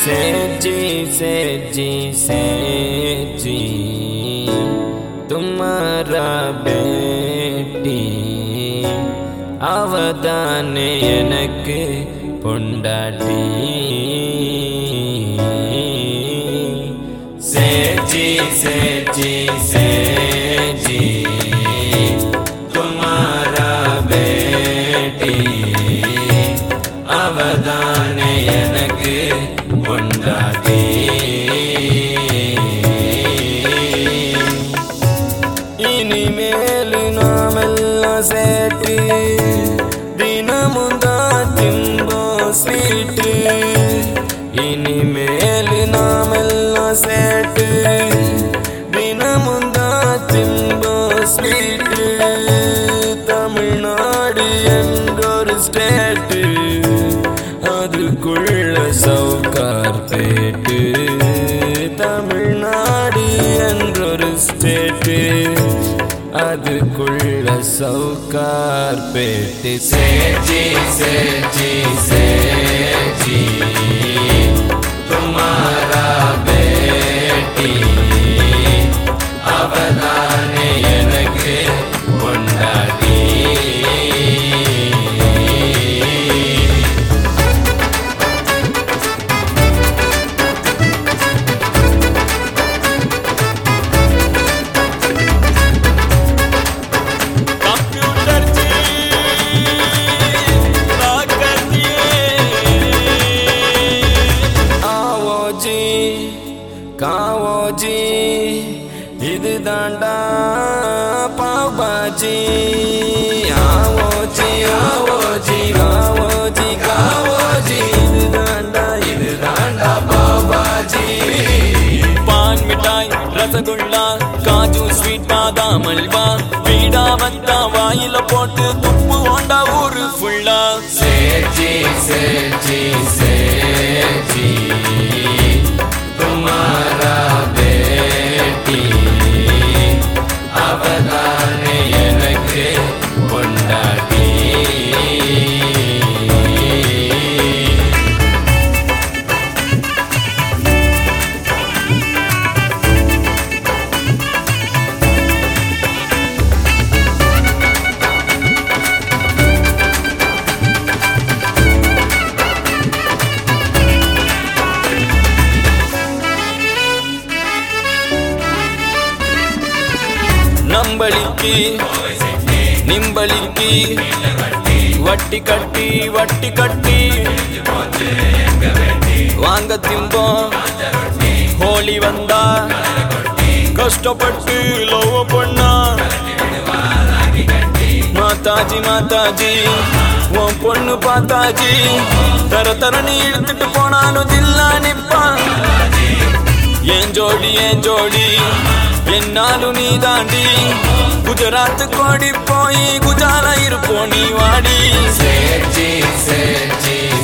सेजी सेजी सेजी तुम्हारा बेटी அவதானே எனக்கு பொண்டாட்டி சேஜி சேஜி சேஜி துமாரா பேட்டி அவதானே எனக்கு பொண்டாட்டி இனிமேல் நாமெல்லாம் சேட்டு தினமும் தான் திம்போ ஸ்வீட்டு இனிமேல் நாமெல்லாம் சேட்டு தினமும் தான் திம்போ ஸ்வீட்டு தமிழ்நாடு என்றொரு ஸ்டேட்டு அதுக்குள்ள சவுக்கார் பேட்டு தமிழ்நாடு என்றொரு ஸ்டேட்டு அதுக்குள்ள சவுக்கார் பேட்டு சேஜி சேஜி சேஜி துமாரா பேட்டி அவதானே எனக்கு கொண்டாடி कंप्यूटर जी ना कर दिए ஆவோ ஜி காவோ ஜி இது தாண்டா பாபாஜி ஆவோ ஜி ஆவோ ஜி காவோ ஜி காவோ ஜி இது தாண்டா இது தாண்டா பாபாஜி पान मिठाई रसगुल्ला காஜு ஸ்வீட் பாதாம் அல்வா வீடா வந்தா வாயில போட்டு துப்பு ஓண்டா ஊரு ஃபுல்லா சேஜி சேஜி சேஜி துமாரா பேட்டி அவதானே எனக்கு கொண்டாடி நம்பளிக்கு நிம்பளிக்கு வட்டி கட்டி வட்டி கட்டி வாங்க திம்போம் ஹோலி வந்தா கஷ்டப்பட்டு லவ் பண்ணா மாதாஜி மாதாஜி உன் பொண்ணு பார்த்தாஜி தர தரன்னு இழுத்துட்டு போனாலும் ஜில்லா நிப்பான் என் ஜோடி என் ஜோடி என்னாலும் நீ தாண்டி குஜராத் கோடி போய் குஜாலா இருப்போம் நீ வாடி சேஜி சேஜி